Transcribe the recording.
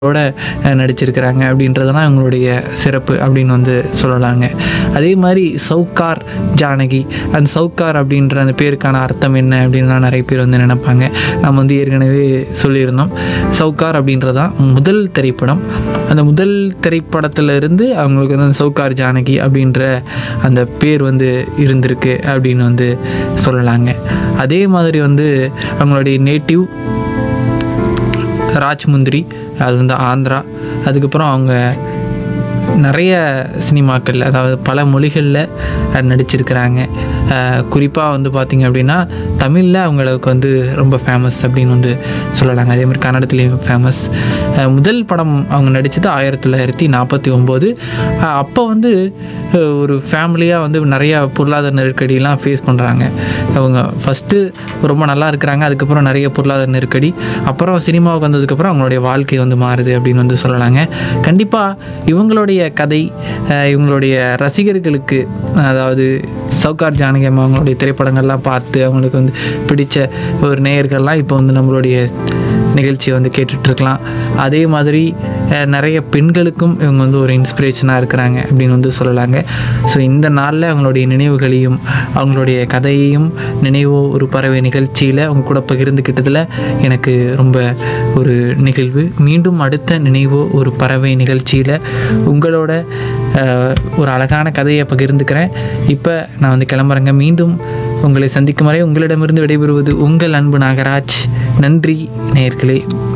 ஓட அஹ், நடிச்சிருக்கிறாங்க அப்படின்றதெல்லாம் இவங்களுடைய சிறப்பு அப்படின்னு வந்து சொல்லலாங்க அதே மாதிரி சவுக்கார் ஜானகி அந்த சவுக்கார் அப்படின்ற அந்த பேருக்கான அர்த்தம் என்ன அப்படின்லாம் நிறைய பேர் வந்து நினைப்பாங்க நம்ம வந்து ஏற்கனவே சொல்லியிருந்தோம் சவுக்கார் அப்படின்றதான் முதல் திரைப்படம் அந்த முதல் திரைப்படத்துல இருந்து அவங்களுக்கு வந்து அந்த சவுக்கார் ஜானகி அப்படின்ற அந்த பேர் வந்து இருந்திருக்கு அப்படின்னு வந்து சொல்லலாங்க அதே மாதிரி வந்து அவங்களுடைய நேட்டிவ் ராஜ்முந்திரி அது வந்து ஆந்திரா அதுக்கப்புறம் அவங்க நிறைய சினிமாக்களில் அதாவது பல மொழிகளில் நடிச்சிருக்கிறாங்க குறிப்பாக வந்து பார்த்திங்க அப்படின்னா தமிழில் அவங்களுக்கு வந்து ரொம்ப ஃபேமஸ் அப்படின்னு வந்து சொல்லலாங்க அதே மாதிரி கன்னடத்துலேயும் ஃபேமஸ் முதல் படம் அவங்க நடித்தது ஆயிரத்தி தொள்ளாயிரத்தி நாற்பத்தி ஒம்பது அப்போ வந்து அஹ், ஒரு ஃபேமிலியாக வந்து நிறையா பொருளாதார நெருக்கடியெலாம் ஃபேஸ் பண்ணுறாங்க அவங்க ஃபஸ்ட்டு ரொம்ப நல்லா இருக்கிறாங்க அதுக்கப்புறம் நிறைய பொருளாதார நெருக்கடி அப்புறம் சினிமாவுக்கு வந்ததுக்கப்புறம் அவங்களுடைய வாழ்க்கை வந்து மாறுது அப்படின்னு வந்து சொல்லலாங்க கண்டிப்பாக இவங்களுடைய கதை அஹ், இவங்களுடைய ரசிகர்களுக்கு அதாவது சவுகார் ஜானகி அம்மா அவங்களுடைய திரைப்படங்கள்லாம் பார்த்து அவங்களுக்கு வந்து பிடிச்ச ஒரு நேயர்கள்லாம் இப்போ வந்து நம்மளுடைய நிகழ்ச்சியை வந்து கேட்டுட்ருக்கலாம் அதே மாதிரி அஹ், நிறைய பெண்களுக்கும் இவங்க வந்து ஒரு இன்ஸ்பிரேஷனாக இருக்கிறாங்க அப்படின்னு வந்து சொல்லலாங்க ஸோ இந்த நாளில் அவங்களுடைய நினைவுகளையும் அவங்களுடைய கதையையும் நினைவோ ஒரு பறவை நிகழ்ச்சியில் அவங்க கூட பகிர்ந்துக்கிட்டதில் எனக்கு ரொம்ப ஒரு நிகழ்வு மீண்டும் அடுத்த நினைவோ ஒரு பறவை நிகழ்ச்சியில் உங்களோட அஹ், ஒரு அழகான கதையை பகிர்ந்துக்கிறேன் இப்போ நான் வந்து கிளம்புறேங்க மீண்டும் உங்களை சந்திக்கும் வரை உங்களிடமிருந்து விடைபெறுவது உங்கள் அன்பு நாகராஜ் நன்றி நேயர்களே